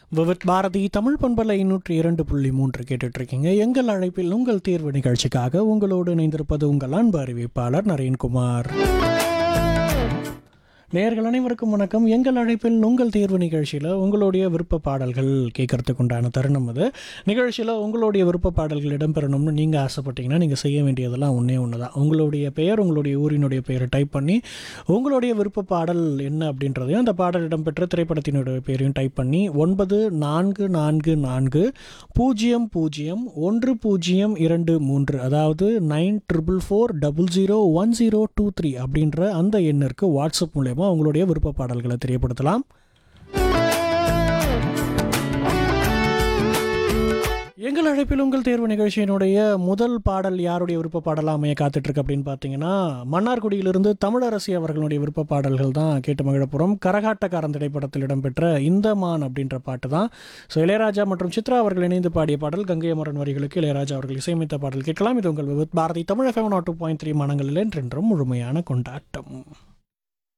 விவித் பாரதி தமிழ் பண்பலை நூற்றி இரண்டு புள்ளி மூன்று கேட்டுட்டு இருக்கீங்க எங்கள் அழைப்பில் உங்கள் தேர்வு நிகழ்ச்சிக்காக உங்களோடு இணைந்திருப்பது உங்கள் அன்பு அறிவிப்பாளர் நரேன்குமார் நேர்கள் அனைவருக்கும் வணக்கம் எங்கள் அழைப்பில் உங்கள் தேர்வு நிகழ்ச்சியில் உங்களுடைய விருப்ப பாடல்கள் கேட்கறதுக்கு உண்டான தருணம் அது நிகழ்ச்சியில் உங்களுடைய விருப்ப பாடல்கள் இடம்பெறணும்னு நீங்கள் ஆசைப்பட்டீங்கன்னா நீங்கள் செய்ய வேண்டியதெல்லாம் ஒன்றே ஒன்று தான் உங்களுடைய பெயர் உங்களுடைய ஊரினுடைய பெயரை டைப் பண்ணி உங்களுடைய விருப்ப பாடல் என்ன அப்படின்றதையும் அந்த பாடல் இடம்பெற்ற திரைப்படத்தினுடைய பேரையும் டைப் பண்ணி ஒன்பது நான்கு நான்கு நான்கு பூஜ்ஜியம் பூஜ்ஜியம் ஒன்று பூஜ்ஜியம் இரண்டு மூன்று அதாவது nine triple four double zero one zero two three அப்படின்ற அந்த எண்ணிற்கு வாட்ஸ்அப் மூலயமா உங்களுடைய விருப்ப பாடல்களை தெரியப்படுத்தலாம் எங்கள் அழைப்பில் உங்கள் தேர்வு நிகழ்ச்சியினுடைய முதல் பாடல் யாருடைய விருப்ப பாடலாக அமைய காத்துட்ருக்கு அப்படின்னு பார்த்தீங்கன்னா மன்னார்குடியிலிருந்து தமிழரசி அவர்களுடைய விருப்ப பாடல்கள் தான் கேட்டு மகிழப்புறம் கரகாட்டக்காரன் திரைப்படத்தில் இடம்பெற்ற இந்த மான் அப்படின்ற பாட்டு தான் ஸோ இளையராஜா மற்றும் சித்ரா அவர்கள் இணைந்து பாடிய பாடல் கங்கை அமரன் வரிகளுக்கு இளையராஜா அவர்கள் இசையமைத்த பாடல் கேட்கலாம் இது உங்கள் with Bharathi Tamil FM nought two point three மனங்களில் என்றென்றும் முழுமையான கொண்டாட்டம்